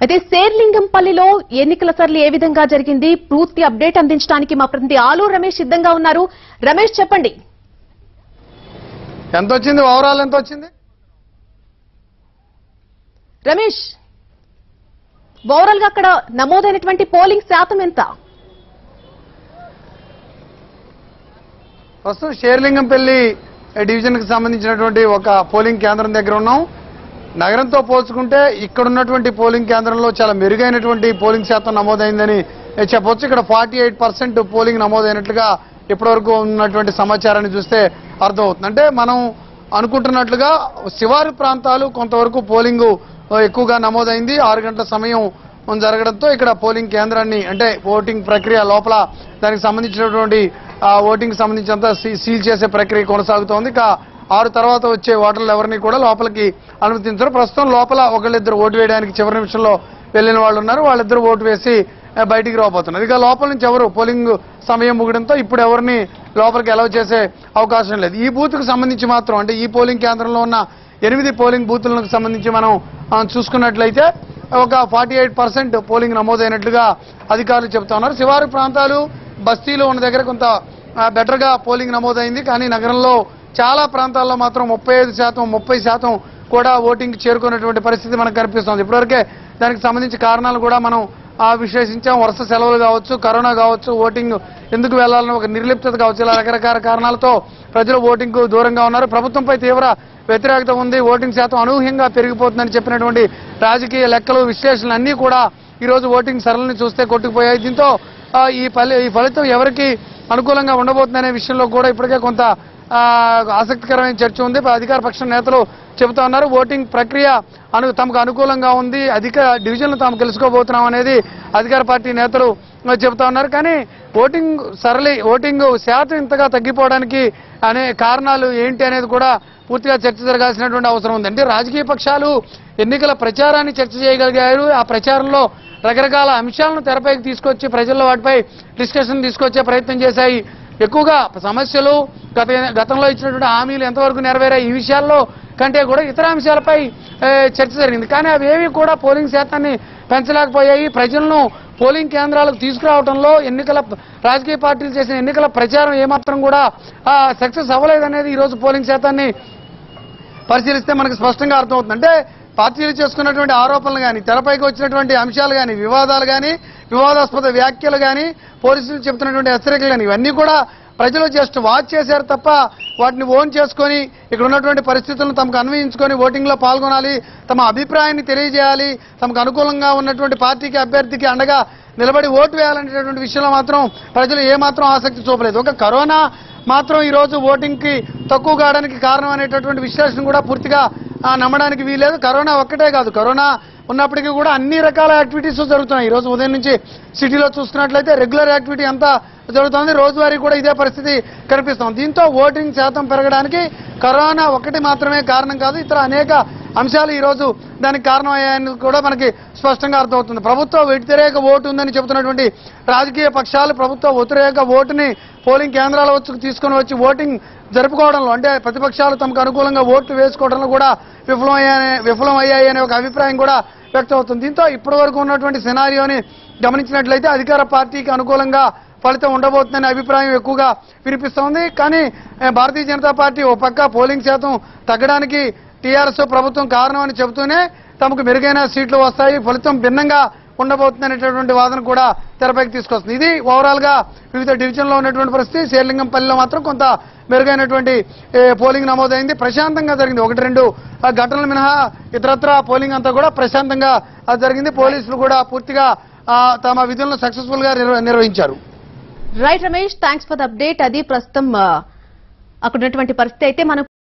అయితే శేర్లింగంపల్లిలో ఎన్నికల సర్లు ఏ విధంగా జరిగింది పూర్తి అప్డేట్ అందించడానికి మా ప్రతినిధి ఆలు రమేష్ సిద్ధంగా ఉన్నారు రమేష్ చెప్పండి ఎంత వచ్చింది ఓవరాల్ ఎంత వచ్చింది రమేష్ ఓవరాల్ గా అక్కడ నమోదైనటువంటి పోలింగ్ శాతం ఎంత ప్రస్తుతం షేర్లింగంపల్లి డివిజన్ కి సంబంధించినటువంటి ఒక పోలింగ్ కేంద్రం దగ్గర ఉన్నాం నగరంతో పోల్చుకుంటే ఇక్కడ ఉన్నటువంటి పోలింగ్ కేంద్రంలో చాలా మెరుగైనటువంటి పోలింగ్ శాతం నమోదైందని చెప్పొచ్చు ఇక్కడ ఫార్టీ ఎయిట్ పర్సెంట్ పోలింగ్ నమోదైనట్లుగా ఇప్పటివరకు ఉన్నటువంటి సమాచారాన్ని చూస్తే అర్థమవుతుంది అంటే మనం అనుకుంటున్నట్లుగా శివారు ప్రాంతాలు కొంతవరకు పోలింగ్ ఎక్కువగా నమోదైంది ఆరు గంటల సమయం జరగడంతో ఇక్కడ పోలింగ్ కేంద్రాన్ని అంటే ఓటింగ్ ప్రక్రియ లోపల దానికి సంబంధించినటువంటి ఆ, ఓటింగ్ సంబంధించినంత సీ- సీల్ చేసే ప్రక్రియ కొనసాగుతోంది ఇక ఆరు తర్వాత వచ్చే ఓటర్లు ఎవరిని కూడా లోపలికి అనుమతించరు ప్రస్తుతం లోపల ఒకళ్ళిద్దరు ఓటు వేయడానికి చివరి నిమిషంలో వెళ్ళిన వాళ్ళు ఉన్నారు వాళ్ళిద్దరు ఓటు వేసి ఆ, బయటికి రాబోతున్నారు ఇక లోపల నుంచి ఎవరు పోలింగ్ సమయం ముగడంతో ఇప్పుడు ఎవరిని లోపలికి అలౌ చేసే అవకాశం లేదు ఈ బూత్ కు సంబంధించి మాత్రం అంటే ఈ పోలింగ్ కేంద్రంలో ఉన్న ఎనిమిది పోలింగ్ బూతులకు సంబంధించి మనం ఆ, చూసుకున్నట్లయితే ఒక ఫార్టీ ఎయిట్ పర్సెంట్ పోలింగ్ నమోదైనట్లుగా అధికారులు చెబుతా ఉన్నారు శివారు ప్రాంతాలు బస్తీలు ఉన్న దగ్గర కొంత బెటర్ గా పోలింగ్ నమోదైంది కానీ నగరంలో చాలా ప్రాంతాల్లో మాత్రం ముప్పై ఐదు శాతం ముప్పై శాతం కూడా ఓటింగ్ చేరుకున్నటువంటి పరిస్థితి మనకు కనిపిస్తోంది ఇప్పటివరకే దానికి సంబంధించి కారణాలు కూడా మనం ఆ విశ్లేషించాం వరుస సెలవులు కావచ్చు కరోనా కావచ్చు ఓటింగ్ ఎందుకు వెళ్లాలని ఒక నిర్లిప్తత కావచ్చు ఇలా రకరకాల కారణాలతో ప్రజలు ఓటింగ్ కు దూరంగా ఉన్నారు ప్రభుత్వంపై తీవ్ర వ్యతిరేకత ఉంది ఓటింగ్ శాతం అనూహ్యంగా పెరిగిపోతుందని చెప్పినటువంటి రాజకీయ లెక్కలు విశ్లేషణలు అన్ని కూడా ఈ రోజు ఓటింగ్ సరళిని చూస్తే కొట్టుకుపోయాయి దీంతో ఆ, ఈ ఫలి ఈ ఫలితం ఎవరికి అనుకూలంగా ఉండబోతుందనే విషయంలో కూడా ఇప్పటికే కొంత ఆ, ఆసక్తికరమైన చర్చ ఉంది అధికార పక్ష నేతలు చెబుతా ఉన్నారు ఓటింగ్ ప్రక్రియ అను తమకు అనుకూలంగా ఉంది అధిక డివిజన్లు తాము గెలుచుకోబోతున్నాం అనేది అధికార పార్టీ నేతలు ఆ, చెబుతా ఉన్నారు కానీ ఓటింగ్ సరళి ఓటింగ్ శాతం ఇంతగా తగ్గిపోవడానికి అనే కారణాలు ఏంటి అనేది కూడా పూర్తిగా చర్చ జరగాల్సినటువంటి అవసరం ఉంది అంటే రాజకీయ పక్షాలు ఎన్నికల ప్రచారాన్ని చర్చ చేయగలిగారు ఆ ప్రచారంలో రకరకాల అంశాలను తెరపైకి తీసుకొచ్చి ప్రజల్లో వాటిపై డిస్కషన్ తీసుకొచ్చే ప్రయత్నం చేశాయి ఎక్కువగా సమస్యలు గత గతంలో ఇచ్చినటువంటి హామీలు ఎంతవరకు నెరవేరాయి ఈ విషయాల్లో కంటే కూడా ఇతర అంశాలపై ఏ, చర్చ జరిగింది కానీ అవేవి కూడా పోలింగ్ శాతాన్ని పెంచలేకపోయాయి ప్రజలను పోలింగ్ కేంద్రాలకు తీసుకురావడంలో ఎన్నికల రాజకీయ పార్టీలు చేసిన ఎన్నికల ప్రచారం ఏమాత్రం కూడా సక్సెస్ అవ్వలేదనేది ఈ రోజు పోలింగ్ శాతాన్ని పరిశీలిస్తే మనకు స్పష్టంగా అర్థమవుతుంది అంటే పార్టీలు చేసుకున్నటువంటి ఆరోపణలు కానీ తెరపైకి వచ్చినటువంటి అంశాలు కానీ వివాదాలు కానీ వివాదాస్పద వ్యాఖ్యలు కానీ పోలీసులు చెబుతున్నటువంటి హెచ్చరికలు కానీ ఇవన్నీ కూడా ప్రజలు జస్ట్ వాచ్ చేశారు తప్ప వాటిని ఓన్ చేసుకొని ఇక్కడ ఉన్నటువంటి పరిస్థితులను తమకు అన్వయించుకొని ఓటింగ్ లో పాల్గొనాలి తమ అభిప్రాయాన్ని తెలియజేయాలి తమకు అనుకూలంగా ఉన్నటువంటి పార్టీకి అభ్యర్థికి అండగా నిలబడి ఓటు వేయాలనేటటువంటి విషయంలో మాత్రం ప్రజలు ఏమాత్రం ఆసక్తి చూపలేదు ఒక కరోనా మాత్రం ఈ రోజు ఓటింగ్ కి తక్కువ కావడానికి కారణం అనేటటువంటి విశ్లేషణ కూడా పూర్తిగా ఆ, నమ్మడానికి వీలేదు కరోనా ఒక్కటే కాదు కరోనా ఉన్నప్పటికీ కూడా అన్ని రకాల యాక్టివిటీస్ జరుగుతున్నాయి ఈ రోజు ఉదయం నుంచి సిటీలో చూసుకున్నట్లయితే రెగ్యులర్ యాక్టివిటీ అంతా జరుగుతోంది రోజువారీ కూడా ఇదే పరిస్థితి కనిపిస్తోంది దీంతో ఓటింగ్ శాతం పెరగడానికి కరోనా ఒకటి మాత్రమే కారణం కాదు ఇతర అనేక అంశాలు ఈ రోజు దానికి కారణమయ్యాయని కూడా మనకి స్పష్టంగా అర్థమవుతుంది ప్రభుత్వ వ్యతిరేక ఓటు ఉందని చెబుతున్నటువంటి రాజకీయ పక్షాలు ప్రభుత్వ వ్యతిరేక ఓటుని పోలింగ్ కేంద్రాల వచ్చి తీసుకొని వచ్చి ఓటింగ్ జరుపుకోవడంలో అంటే ప్రతిపక్షాలు తమకు అనుకూలంగా ఓట్లు వేసుకోవడంలో కూడా విఫలమయ్యాయనే విఫలమయ్యాయి అనే ఒక అభిప్రాయం కూడా వ్యక్తమవుతుంది దీంతో ఇప్పటి వరకు ఉన్నటువంటి సినారియోని గమనించినట్లయితే అధికార పార్టీకి అనుకూలంగా ఫలితం ఉండబోతుందనే అభిప్రాయం ఎక్కువగా వినిపిస్తోంది కానీ ఏ, భారతీయ జనతా పార్టీ ఓ పక్క పోలింగ్ శాతం తగ్గడానికి టీఆర్ఎస్ ప్రభుత్వం కారణం అని చెబుతూనే తమకు మెరుగైన సీట్లు వస్తాయి ఫలితం భిన్నంగా ఉండబోతుంది అనేటటువంటి వాదన కూడా తెరపైకి తీసుకొస్తుంది ఇది ఓవరాల్ గా వివిధ డివిజన్లో ఉన్నటువంటి పరిస్థితి శేర్లింగంపల్లిలో మాత్రం కొంత మెరుగైనటువంటి ఏ, పోలింగ్ నమోదైంది ప్రశాంతంగా జరిగింది ఒకటి రెండు ఆ, ఘటనలు మినహా ఇతరత్ర పోలింగ్ అంతా కూడా ప్రశాంతంగా ఆ, జరిగింది పోలీసులు కూడా పూర్తిగా ఆ, తమ విధులను సక్సెస్ఫుల్ గా నిర్వ- నిర్వహించారు right Ramesh thanks for the update అది ప్రస్తుతం ఆ, అక్కడ ఉన్నటువంటి పరిస్థితి అయితే మనం